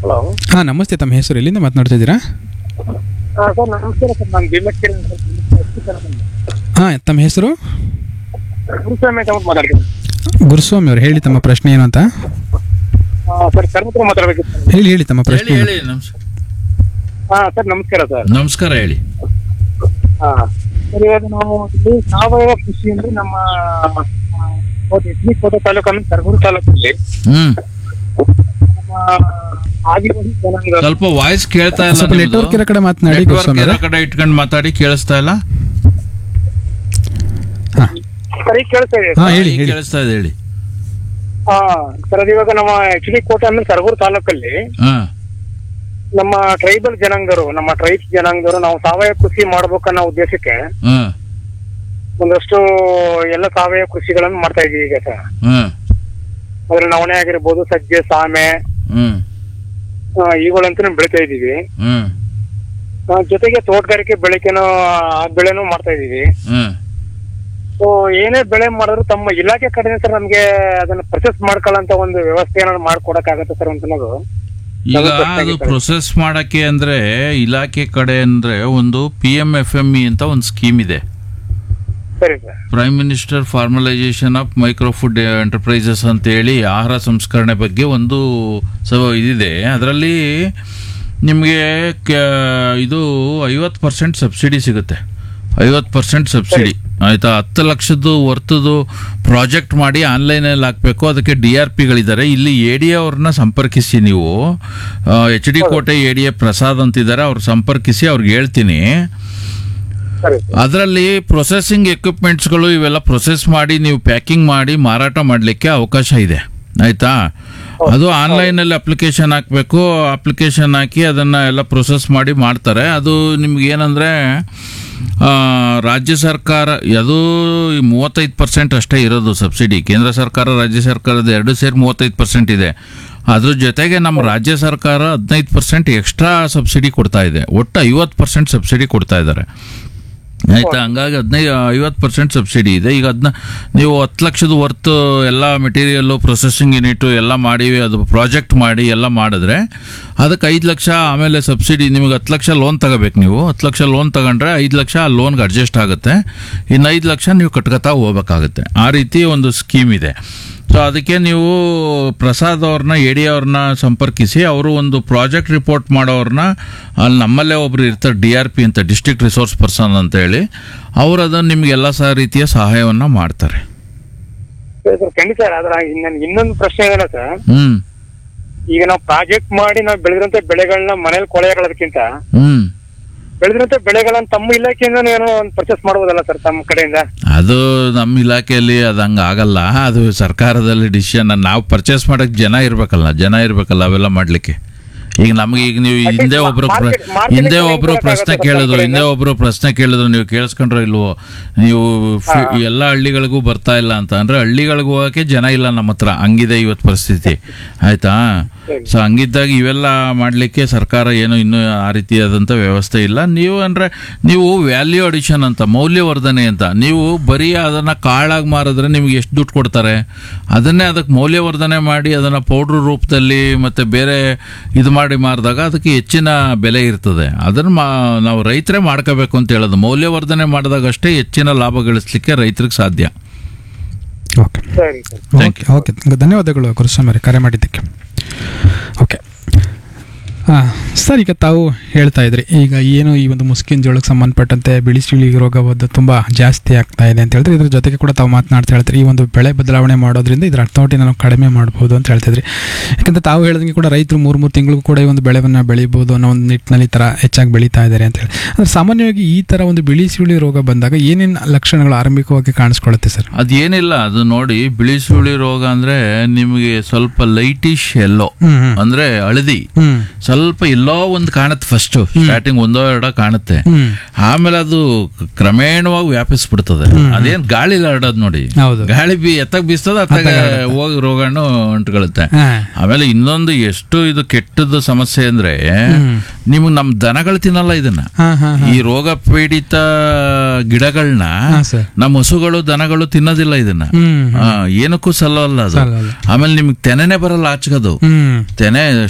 Hello ಹಾಂ ನಮಸ್ತೆ ತಮ್ಮ ಹೆಸರು ಎಲ್ಲಿಂದ ಮಾತನಾಡ್ತಿದ್ದೀರಾ ಸರ್ ನಮಸ್ಕಾರ ಸರ್ ನಾನು ಭೀಮಕ್ಕೇರಿ ಹಾಂ ತಮ್ಮ ಹೆಸರು ಗುರುಸ್ವಾಮಿ ಅಂತ ಅಂದ್ಬಿಟ್ಟು ಮಾತಾಡ್ತೀನಿ ಗುರುಸ್ವಾಮಿ ಅವರು ಹೇಳಿ ತಮ್ಮ ಪ್ರಶ್ನೆ ಏನು ಅಂತ ಆ, ಸರ್ ಸರ್ ಹತ್ರ ಮಾತಾಡ್ಬೇಕಿತ್ತು ಹೇಳಿ ಹೇಳಿ ತಮ್ಮ ಹೇಳಿ ಪ್ರಶ್ನೆ ಏನು? ಹೇಳಿ ನಮಸ್- ಹಾ ಸರ್ ನಮಸ್ಕಾರ ಸರ್ ನಮಸ್ಕಾರ ಹೇಳಿ ಹಾ ಸರ್ ಇವಾಗ ನಾವು ಇಲ್ಲಿ ಸಾವಯವ ಕೃಷಿ ಅಂದ್ರೆ ನಮ್ಮ ಎಚ್ ಕೋಟೆ ತಾಲೂಕನ್ನು ಕರಗೂರು ತಾಲೂಕಲ್ಲಿ ಹ್ಮ್ ನಮ್ಮ ಆದಿವಾಸಿ ಜನಾಂಗ ಸ್ವಲ್ಪ ವಾಯ್ಸ್ ಕೇಳ್ತಾ ಇಲ್ಲ ಸ್ವಲ್ಪ ನೆಟ್ವರ್ಕ್ ಇರೋ ಕಡೆ ಮಾತನಾಡಿ ನೆಟ್ವರ್ಕ್ ಗುರುಸ್ವಾಮಿ ಇರೋ ಅವರೇ ಕಡೆ ಇಟ್ಕೊಂಡು ಮಾತಾಡಿ ಕೇಳಿಸ್ತಾ ಇಲ್ಲ ಹಾಂ ಸರಿ ಕೇಳ್ತಾ ಇದೆ ಹಾಂ ಹೇಳಿ ಈಗ ಹೇಳಿ ಕೇಳಿಸ್ತಾ ಇದೆ ಹೇಳಿ ಹಾ ಸರ್ ಅದು ಇವಾಗ ನಮ್ಮ ಎಚ್ ಡಿ ಕೋಟೆ ಅಂದ್ರೆ ಕರಗೂರು ತಾಲೂಕಲ್ಲಿ ಹಾ ನಮ್ಮ ಟ್ರೈಬಲ್ ಜನಾಂಗರು ನಮ್ಮ ಟ್ರೈಬ್ಸ್ ಜನಾಂಗದವರು ನಾವು ಸಾವಯವ ಕೃಷಿ ಮಾಡ್ಬೇಕನ್ನೋ ಉದ್ದೇಶಕ್ಕೆ ಹಾ ಒಂದಷ್ಟು ಎಲ್ಲ ಸಾವಯವ ಕೃಷಿಗಳನ್ನು ಮಾಡ್ತಾ ಇದೀವಿ ಈಗ ಸರ್ ಹಾ ಅದ್ರಲ್ಲಿ ನವಣೆ ಆಗಿರ್ಬೋದು ಸಜ್ಜೆ ಸಾಮೆ ಹ್ಮ್ ಆ, ಇವುಗಳಂತೂ ಬೆಳಿತಾ ಇದೀವಿ ಹ್ಮ್ ಆ, ಜೊತೆಗೆ ತೋಟಗಾರಿಕೆ ಬೆಳೆಕೆನೂ ಆ ಬೆಳೆನೂ ಮಾಡ್ತಾ ಇದೀವಿ ಹ್ಮ್ ಸೊ ಏನೇ ಬೆಳೆ ಮಾಡಿದ್ರು ತಮ್ಮ ಇಲಾಖೆ ಕಡೆ ಸರ್ ನಮ್ಗೆ ಅದನ್ನ ಪ್ರೊಸೆಸ್ ಮಾಡ್ಕೊಳ್ಳೋಂತ ಒಂದು ವ್ಯವಸ್ಥೆ ಏನಾದ್ರು ಮಾಡ್ಕೊಡಕ್ ಆಗತ್ತೆ ಸರ್ ಅಂತ ಅನ್ನೋದು ಈಗ ನಮ್ಗೆ ಪ್ರಶ್ನೆ ಅದು ಆಗಿತ್ತು. ಪ್ರೊಸೆಸ್ ಮಾಡಕ್ಕೆ ಅಂದ್ರೆ ಇಲಾಖೆ ಕಡೆ ಅಂದ್ರೆ ಒಂದು P M F M E ಅಂತ ಒಂದು ಸ್ಕೀಮ್ ಇದೆ ಸರಿ sir prime minister formalisation of micro food enterprises ಅಂತೇಳಿ ಆಹಾರ ಸಂಸ್ಕರಣೆ ಬಗ್ಗೆ ಒಂದು ಸ ಇದಿದೆ ಅದರಲ್ಲಿ ನಿಮಗೆ ಇದು ಐವತ್ತು ಪರ್ಸೆಂಟ್ ಸಬ್ಸಿಡಿ ಸಿಗುತ್ತೆ ಐವತ್ತು ಪರ್ಸೆಂಟ್ ಸಬ್ಸಿಡಿ ಆಯ್ತಾ ಹತ್ತು ಲಕ್ಷದ್ದು ವರ್ತದ್ದು ಪ್ರಾಜೆಕ್ಟ್ ಮಾಡಿ ಆನ್ಲೈನಲ್ಲಿ ಹಾಕಬೇಕು ಅದಕ್ಕೆ ಡಿ ಆರ್ ಪಿಗಳಿದ್ದಾರೆ ಇಲ್ಲಿ ಎ ಡಿ ಅವ್ರನ್ನ ಸಂಪರ್ಕಿಸಿ ನೀವು H D Kote A D A Prasad ಅಂತಿದ್ದಾರೆ ಅವ್ರು ಸಂಪರ್ಕಿಸಿ ಅವ್ರಿಗೆ ಹೇಳ್ತೀನಿ ಸರಿ ಸರ್ ಅದರಲ್ಲಿ ಪ್ರೊಸೆಸಿಂಗ್ ಎಕ್ವಿಪ್ಮೆಂಟ್ಸ್ಗಳು ಇವೆಲ್ಲ ಪ್ರೊಸೆಸ್ ಮಾಡಿ ನೀವು ಪ್ಯಾಕಿಂಗ್ ಮಾಡಿ ಮಾರಾಟ ಮಾಡಲಿಕ್ಕೆ ಅವಕಾಶ ಇದೆ ಆಯ್ತಾ ಅದು ಆನ್ಲೈನಲ್ಲಿ ಅಪ್ಲಿಕೇಶನ್ ಹಾಕಬೇಕು ಅಪ್ಲಿಕೇಶನ್ ಹಾಕಿ ಅದನ್ನು ಎಲ್ಲ ಪ್ರೊಸೆಸ್ ಮಾಡಿ ಮಾಡ್ತಾರೆ ಅದು ನಿಮ್ಗೆ ಏನಂದರೆ ರಾಜ್ಯ ಸರ್ಕಾರ ಅದು ಮೂವತ್ತೈದು ಪರ್ಸೆಂಟ್ ಅಷ್ಟೇ ಇರೋದು ಸಬ್ಸಿಡಿ ಕೇಂದ್ರ ಸರ್ಕಾರ ರಾಜ್ಯ ಸರ್ಕಾರದ ಎರಡು ಸೇರಿ ಮೂವತ್ತೈದು ಪರ್ಸೆಂಟ್ ಇದೆ ಅದ್ರ ಜೊತೆಗೆ ನಮ್ಮ ರಾಜ್ಯ ಸರ್ಕಾರ ಹದಿನೈದು ಪರ್ಸೆಂಟ್ ಎಕ್ಸ್ಟ್ರಾ ಸಬ್ಸಿಡಿ ಕೊಡ್ತಾ ಇದೆ ಒಟ್ಟು ಐವತ್ತು ಪರ್ಸೆಂಟ್ ಸಬ್ಸಿಡಿ ಕೊಡ್ತಾ ಇದ್ದಾರೆ ಆಯ್ತಾ ಹಂಗಾಗಿ ಹದಿನೈದು ಐವತ್ತು ಪರ್ಸೆಂಟ್ ಸಬ್ಸಿಡಿ ಇದೆ ಈಗ ಅದನ್ನ ನೀವು ಹತ್ತು ಲಕ್ಷದ ವರ್ತು ಎಲ್ಲ ಮೆಟೀರಿಯಲ್ಲು ಪ್ರೊಸೆಸಿಂಗ್ ಯೂನಿಟು ಎಲ್ಲ ಮಾಡಿ ಅದು ಪ್ರಾಜೆಕ್ಟ್ ಮಾಡಿ ಎಲ್ಲ ಮಾಡಿದ್ರೆ ಅದಕ್ಕೆ ಐದು ಲಕ್ಷ ಆಮೇಲೆ ಸಬ್ಸಿಡಿ ನಿಮಗೆ ಹತ್ತು ಲಕ್ಷ ಲೋನ್ ತಗೋಬೇಕು ನೀವು ಹತ್ತು ಲಕ್ಷ ಲೋನ್ ತಗೊಂಡ್ರೆ ಐದು ಲಕ್ಷ ಆ ಲೋನ್ಗೆ ಅಡ್ಜಸ್ಟ್ ಆಗುತ್ತೆ ಇನ್ನು ಐದು ಲಕ್ಷ ನೀವು ಕಟ್ಕೊತಾ ಹೋಗ್ಬೇಕಾಗುತ್ತೆ ಆ ರೀತಿ ಒಂದು ಸ್ಕೀಮ್ ಇದೆ ಸೊ ಅದಕ್ಕೆ ನೀವು ಪ್ರಸಾದ್ ಅವ್ರನ್ನ ಎ ಡಿ ಅವ್ರನ್ನ ಸಂಪರ್ಕಿಸಿ ಅವರು ಒಂದು ಪ್ರಾಜೆಕ್ಟ್ ರಿಪೋರ್ಟ್ ಮಾಡೋರ್ನ ಅಲ್ಲಿ ನಮ್ಮಲ್ಲೇ ಒಬ್ರು ಇರ್ತಾರೆ ಡಿ ಆರ್ ಪಿ ಅಂತ ಡಿಸ್ಟ್ರಿಕ್ಟ್ ರಿಸೋರ್ಸ್ ಪರ್ಸನ್ ಅಂತ ಹೇಳಿ ಅವರು ಅದನ್ನು ನಿಮ್ಗೆ ಎಲ್ಲ ಸಹ ರೀತಿಯ ಸಹಾಯವನ್ನ ಮಾಡ್ತಾರೆ ಸರಿ ಸರ್ ಖಂಡಿತ ಸರ್ ಅದ್ರ ಇನ್ನೊಂದು ಇನ್ನೊಂದು ಪ್ರಶ್ನೆ ಇದೆ ಸರ್ ಹ್ಮ್ ಈಗ ನಾವು ಪ್ರಾಜೆಕ್ಟ್ ಮಾಡಿ ನಾವು ಬೆಳೆದಿರಂತ ಬೆಳೆಗಳನ್ನ ಮನೇಲಿ ಕೊಳೆಯಾಗಳದಕ್ಕಿಂತ ಹ್ಮ್ ಬೆಳೆದಿರಂತ ಬೆಳೆಗಳನ್ನ ತಮ್ಮ ಇಲಾಖೆಯಿಂದ ಏನೋ ಒಂದು ಪರ್ಚೇಸ್ ಮಾಡ್ಬೋದಲ್ಲ ಸರ್ ತಮ್ಮ ಕಡೆಯಿಂದ ಅದು ನಮ್ಮ ಇಲಾಖೆಯಲ್ಲಿ ಅದು ಹಂಗೆ ಆಗಲ್ಲ ಅದು ಸರ್ಕಾರದಲ್ಲಿ ಡಿಸಿಷನ್ ನಾವು ಪರ್ಚೇಸ್ ಮಾಡಕ್ಕೆ ಜನ ಇರ್ಬೇಕಲ್ಲ ಜನ ಇರ್ಬೇಕಲ್ಲ ಅವೆಲ್ಲ ಮಾಡ್ಲಿಕ್ಕೆ ಈಗ ನಮಗೆ ಈಗ ನೀವು ಹಿಂದೆ ಒಬ್ರು ಪ್ರ- market- market ಹಿಂದೆ ಗೆ ಒಬ್ರು ಹೆಂಗ್ ಪ್ರಶ್ನೆ ಬರೋಕ್ಕಾಗತ್ತೆ ಕೇಳಿದ್ರು ಸರ್ಕಾರದಿಂದ? ಹಿಂದೆ ಒಬ್ರು ಪ್ರಶ್ನೆ ಕೇಳಿದ್ರು ನೀವು ಕೇಳಿಸ್ಕೊಂಡ್ರೋ ಇಲ್ವೋ ನೀವು ಫಿ- ಎಲ್ಲ ಹಳ್ಳಿಗಳಿಗೂ ಬರ್ತಾ ಇಲ್ಲ ಅಂತ ಅಂದ್ರೆ ಹಳ್ಳಿಗಳಿಗೂ ಹೋಗಕ್ಕೆ ಜನ ಇಲ್ಲ ನಮ್ಮ ಹತ್ರ ಹಂಗಿದೆ ಇವತ್ತು ಪರಿಸ್ಥಿತಿ ಆಯ್ತಾ ಸೊ ಹಂಗಿದ್ದಾಗ ಇವೆಲ್ಲ ಮಾಡಲಿಕ್ಕೆ ಸರ್ಕಾರ ಏನು ಇನ್ನೂ ಆ ರೀತಿಯಾದಂಥ ವ್ಯವಸ್ಥೆ ಇಲ್ಲ ನೀವು ಅಂದ್ರೆ ನೀವು ವ್ಯಾಲ್ಯೂ ಅಡಿಷನ್ ಅಂತ ಮೌಲ್ಯವರ್ಧನೆ ಅಂತ ನೀವು ಬರೀ ಅದನ್ನ ಕಾಳಾಗಿ ಮಾರಿದ್ರೆ ನಿಮ್ಗೆ ಎಷ್ಟು ದುಡ್ಡು ಕೊಡ್ತಾರೆ ಅದನ್ನೇ ಅದಕ್ಕೆ ಮೌಲ್ಯವರ್ಧನೆ ಮಾಡಿ ಅದನ್ನ ಪೌಡ್ರ್ ರೂಪದಲ್ಲಿ ಮತ್ತೆ ಬೇರೆ ಇದು ಮಾಡಿ ಮಾರಿದಾಗ ಅದಕ್ಕೆ ಹೆಚ್ಚಿನ ಬೆಲೆ ಇರ್ತದೆ ಅದನ್ನ ಮಾ ನಾವು ರೈತರೇ ಮಾಡ್ಕೋಬೇಕು ಅಂತ ಹೇಳೋದು ಮೌಲ್ಯವರ್ಧನೆ ಮಾಡಿದಾಗ ಅಷ್ಟೇ ಹೆಚ್ಚಿನ ಲಾಭ ಗಳಿಸ್ಲಿಕ್ಕೆ ರೈತರಿಗೆ ಸಾಧ್ಯ ಓಕೆ ಸರಿ ಸರ್ Thank ಓಕೆ ಓಕೆ ಧನ್ಯವಾದಗಳು ಗುರುಸ್ವಾಮಿ ಅವರೇ ಕರೆ ಮಾಡಿದ್ದಕ್ಕೆ ಓಕೆ ಹಾಂ ಸರ್ ಈಗ ತಾವು ಹೇಳ್ತಾ ಇದ್ರಿ ಈಗ ಏನು ಈ ಒಂದು ಮುಸ್ಕಿನ ಜೋಳಕ್ಕೆ ಸಂಬಂಧಪಟ್ಟಂತೆ ಬಿಳಿ ಸುಳಿ ರೋಗ ಒಂದು ತುಂಬ ಜಾಸ್ತಿ ಆಗ್ತಾ ಇದೆ ಅಂತ ಹೇಳಿದ್ರೆ ಇದ್ರ ಜೊತೆಗೆ ಕೂಡ ತಾವು ಮಾತನಾಡ್ತಾ ಹೇಳ್ತೀರಿ ಈ ಒಂದು ಬೆಳೆ ಬದಲಾವಣೆ ಮಾಡೋದ್ರಿಂದ ಇದರ ಅರ್ಥವಟಿನ ನಾವು ಕಡಿಮೆ ಮಾಡ್ಬೋದು ಅಂತ ಹೇಳ್ತಿದ್ರಿ ಯಾಕಂದ್ರೆ ತಾವು ಹೇಳಿದಂಗೆ ಕೂಡ ರೈತರು ಮೂರು ಮೂರು ತಿಂಗಳಿಗೂ ಕೂಡ ಈ ಒಂದು ಬೆಳೆವನ್ನು ಬೆಳಿಬೋದು ಅನ್ನೋ ಒಂದು ನಿಟ್ಟಿನಲ್ಲಿ ಈ ಥರ ಹೆಚ್ಚಾಗಿ ಬೆಳೀತಾ ಇದ್ದಾರೆ ಅಂತ ಹೇಳಿ ಅಂದ್ರೆ ಸಾಮಾನ್ಯವಾಗಿ ಈ ಥರ ಒಂದು ಬಿಳಿ ಸುಳಿ ರೋಗ ಬಂದಾಗ ಏನೇನು ಲಕ್ಷಣಗಳು ಆರಂಭಿಕವಾಗಿ ಕಾಣಿಸ್ಕೊಳ್ಳುತ್ತೆ ಸರ್ ಅದೇನಿಲ್ಲ ಅದು ನೋಡಿ ಬಿಳಿ ಸುಳಿ ರೋಗ ಅಂದ್ರೆ ನಿಮಗೆ ಸ್ವಲ್ಪ ಲೈಟಿಶ್ ಎಲ್ಲೋ ಹ್ಮ್ ಹ್ಮ್ ಅಂದ್ರೆ ಹಳದಿ ಹ್ಮ್ ಸ್ವಲ್ಪ ಎಲ್ಲೋ ಒಂದು ಕಾಣುತ್ತೆ ಫಸ್ಟ್ ಸ್ಟಾರ್ಟಿಂಗ್ ಒಂದೋ ಎರಡೋ ಕಾಣುತ್ತೆ ಹ್ಮ್ ಆಮೇಲೆ ಅದು ಕ್ರಮೇಣವಾಗಿ ವ್ಯಾಪಿಸ್ಬಿಡ್ತದೆ ಅದೇನ್ ಗಾಳಿ ಹರಡೋದು ನೋಡಿ ಹೌದು ಗಾಳಿ ಬಿ ಎತ್ತಕ್ ಬೀಸ್ತದ ಅತ್ತಾಗ ಹೋಗಿ ರೋಗಾಣು ಅಂಟ್ಕೊಳ್ಳುತ್ತೆ ಹಾ ಆಮೇಲೆ ಇನ್ನೊಂದು ಎಷ್ಟು ಇದು ಕೆಟ್ಟದ್ದು ಸಮಸ್ಯೆ ಅಂದ್ರೆ ನಿಮ್ಗೆ ನಮ್ ದನಗಳು ತಿನ್ನಲ್ಲ ಇದನ್ನ ಹಾ ಹಾ ಈ ರೋಗ ಪೀಡಿತ ಗಿಡಗಳನ್ನ ಹಾ ಸರ್ ನಮ್ಮ ಹಸುಗಳು ದನಗಳು ತಿನ್ನೋದಿಲ್ಲ ಇದನ್ನ ಹ್ಮ್ ಆ, ಏನಕ್ಕೂ ಸಲ್ಲಲ್ಲ ಅದು ಸಲ್ಲಲ್ಲ. ಆಮೇಲೆ ನಿಮ್ಗೆ ತೆನೆನೆ ಬರಲ್ಲ ಆಚಗದು ಹ್ಮ್ ತೆನೆ